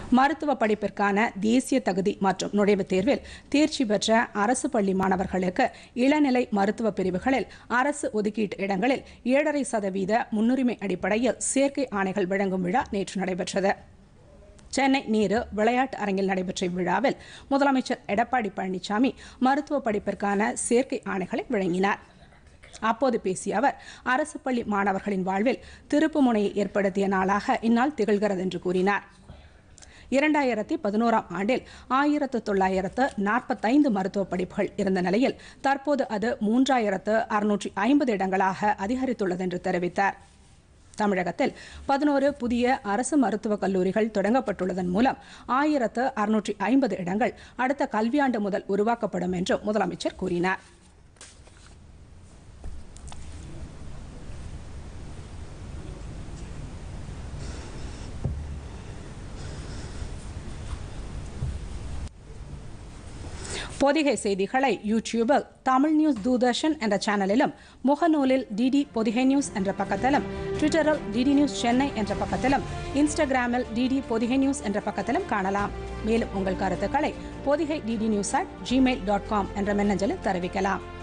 மருத்துவ படிப்பிற்கான தேசிய தகுதி மற்றும் நுழைவுத் தேர்வில் தேர்ச்சி பெற்ற அரசு பள்ளி மாணவர்களுக்கு இளநிலை மருத்துவ பிரிவுகளில் அரசு ஒதுக்கீட்டு இடங்களில் ஏழரை சதவீத முன்னுரிமை அடிப்படையில் சேர்க்கை ஆணைகள் வழங்கும் விழா நேற்று நடைபெற்றது சென்னை நீரு விளையாட்டு அரங்கில் நடைபெற்ற இவ்விழாவில் முதலமைச்சர் எடப்பாடி பழனிசாமி மருத்துவ படிப்பிற்கான சேர்க்கை ஆணைகளை வழங்கினார் அப்போது பேசிய அவர் அரசு பள்ளி மாணவர்களின் வாழ்வில் திருப்பு முனையை ஏற்படுத்திய நாளாக இந்நாள் திகழ்கிறது என்று கூறினார் இரண்டாயிரத்தி பதினோராம் ஆண்டில் ஆயிரத்து தொள்ளாயிரத்து நாற்பத்தைந்து மருத்துவ படிப்புகள் இருந்த நிலையில் தற்போது அது மூன்றாயிரத்து அறுநூற்றி ஐம்பது இடங்களாக அதிகரித்துள்ளது என்று தெரிவித்தார் தமிழகத்தில் பதினோரு புதிய அரசு மருத்துவக் கல்லூரிகள் தொடங்கப்பட்டுள்ளதன் மூலம் ஆயிரத்து அறுநூற்றி ஐம்பது இடங்கள் அடுத்த கல்வியாண்டு முதல் உருவாக்கப்படும் என்றும் முதலமைச்சர் கூறினார் பொதிகை செய்திகளை யூடியூபில் தமிழ் நியூஸ் தூர்தர்ஷன் என்ற சேனலிலும் முகநூலில் டிடி பொதிகை நியூஸ் என்ற பக்கத்திலும் ட்விட்டரில் டிடி நியூஸ் சென்னை என்ற பக்கத்திலும் இன்ஸ்டாகிராமில் டிடி பொதிகை நியூஸ் என்ற பக்கத்திலும் காணலாம் மேலும் உங்கள் கருத்துக்களை Podhigai DD news at Gmail dot com என்ற மின்னஞ்சலில் தெரிவிக்கலாம்